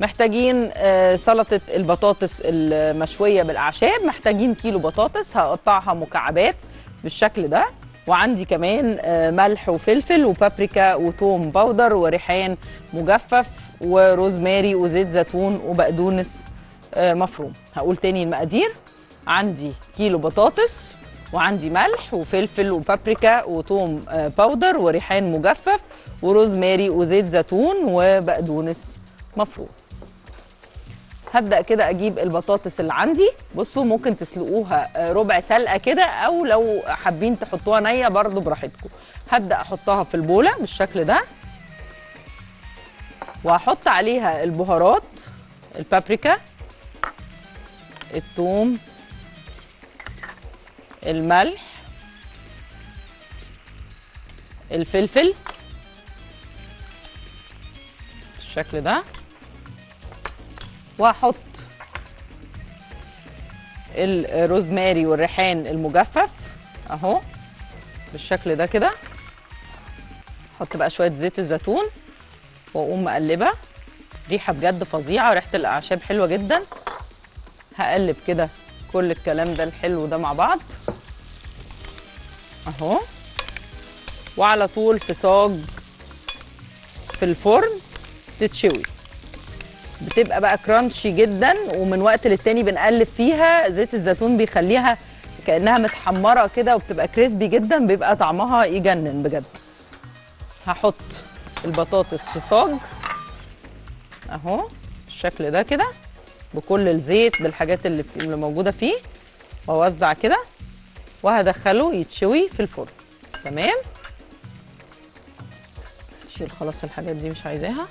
محتاجين آه، سلطه البطاطس المشويه بالاعشاب محتاجين كيلو بطاطس هقطعها مكعبات بالشكل ده وعندي كمان آه، ملح وفلفل وبابريكا وتوم باودر وريحان مجفف وروزماري وزيت زيتون وبقدونس آه، مفروم هقول تاني المقادير عندي كيلو بطاطس وعندي ملح وفلفل وبابريكا وتوم آه، باودر وريحان مجفف وروزماري وزيت زيتون وبقدونس مفروم هبدا كده اجيب البطاطس اللي عندي بصوا ممكن تسلقوها آه، ربع سلقه كده او لو حابين تحطوها نيه برضو براحتكم هبدا احطها في البوله بالشكل ده وهحط عليها البهارات البابريكا الثوم الملح الفلفل بالشكل ده وهحط الروزماري والريحان المجفف اهو بالشكل ده كده احط بقى شويه زيت الزيتون واقوم مقلبه ريحه بجد فظيعه ريحه الاعشاب حلوه جدا هقلب كده كل الكلام ده الحلو ده مع بعض اهو وعلى طول في صاج في الفرن تتشوي بتبقى بقى كرانشي جدا ومن وقت للتاني بنقلب فيها زيت الزيتون بيخليها كانها متحمره كده وبتبقى كريسبي جدا بيبقى طعمها يجنن بجد هحط البطاطس في صاج اهو بالشكل ده كده بكل الزيت بالحاجات اللي اللي موجوده فيه واوزع كده وهدخله يتشوي في الفرن تمام شيل خلاص الحاجات دي مش عايزاها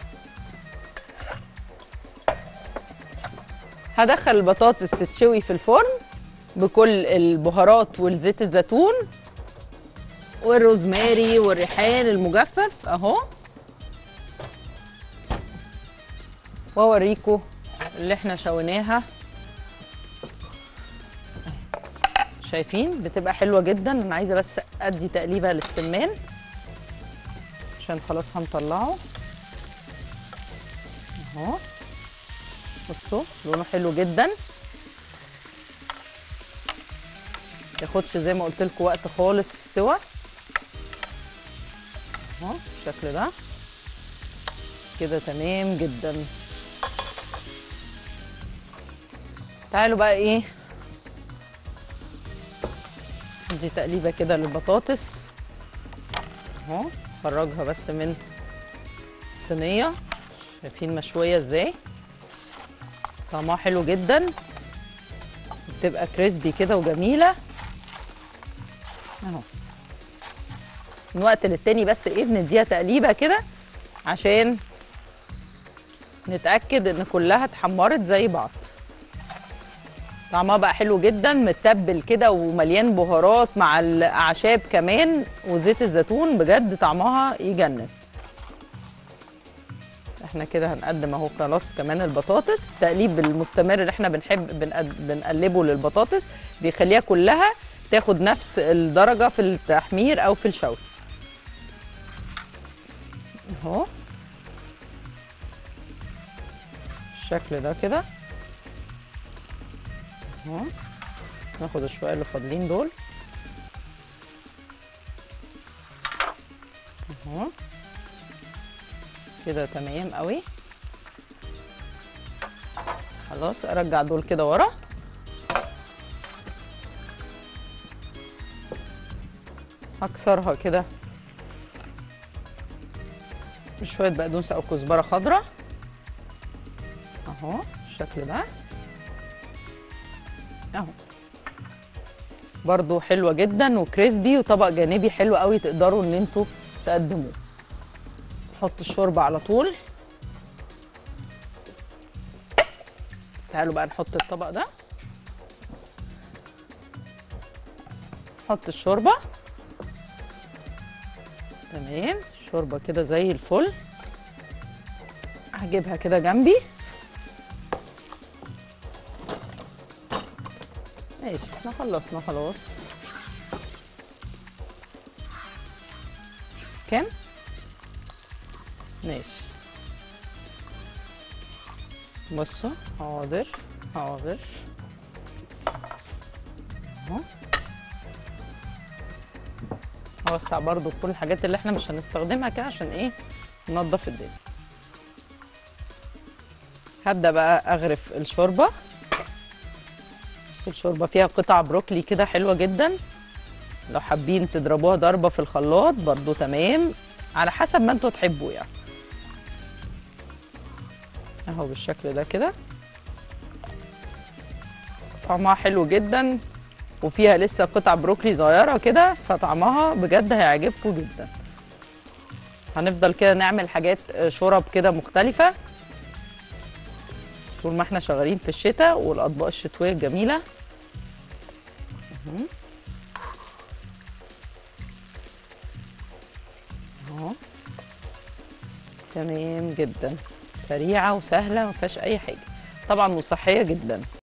هدخل البطاطس تتشوي في الفرن بكل البهارات والزيت الزيتون والروزماري والريحان المجفف اهو واوريكم اللي احنا شويناها شايفين بتبقى حلوه جدا انا عايزه بس ادي تقليبه للسمان عشان خلاص هنطلعه اهو بصوا لونه حلو جدا ياخدش زي ما قلت لكم وقت خالص في السوا اهو بالشكل ده كده تمام جدا تعالوا بقى ايه دي تقليبه كده للبطاطس اهو خرجها بس من الصينيه شايفين مشويه ازاي طعمها حلو جدا بتبقى كريسبي كده وجميله اهو من وقت للتاني بس ايه بنديها تقليبه كده عشان نتاكد ان كلها اتحمرت زي بعض طعمها بقى حلو جدا متبل كده ومليان بهارات مع الاعشاب كمان وزيت الزيتون بجد طعمها يجنن احنا كده هنقدم اهو خلاص كمان البطاطس التقليب المستمر اللي احنا بنحب بنقد- بنقلبه للبطاطس بيخليها كلها تاخد نفس الدرجه في التحمير او في الشوي اهو بالشكل ده كده اهو ناخد الشويه اللي فاضلين دول اهو كده تمام قوي خلاص ارجع دول كده ورا هكسرها كده بشويه بقدونس او كزبره خضراء اهو بالشكل ده اهو برضو حلوه جدا وكريسبي وطبق جانبي حلو قوي تقدروا ان انتوا تقدموه نحط الشوربه على طول تعالوا بقى نحط الطبق ده نحط الشوربه تمام الشوربه كده زي الفل هجيبها كده جنبي ماشي احنا خلصنا خلاص كام ماشي بصوا حاضر حاضر اهو اوسع برضو كل الحاجات اللي احنا مش هنستخدمها كده عشان ايه ننضف الدنيا هبدا بقى اغرف الشوربه بس الشوربه فيها قطع بروكلي كده حلوه جدا لو حابين تضربوها ضربه في الخلاط برضو تمام على حسب ما انتوا تحبوا يعني اهو بالشكل ده كده طعمها حلو جدا وفيها لسه قطع بروكلي صغيره كده فطعمها بجد هيعجبكم جدا هنفضل كده نعمل حاجات شرب كده مختلفه طول ما احنا شغالين في الشتاء والاطباق الشتويه الجميله اهو. اهو تمام جدا سريعه وسهله ما فيهاش اي حاجه طبعا وصحيه جدا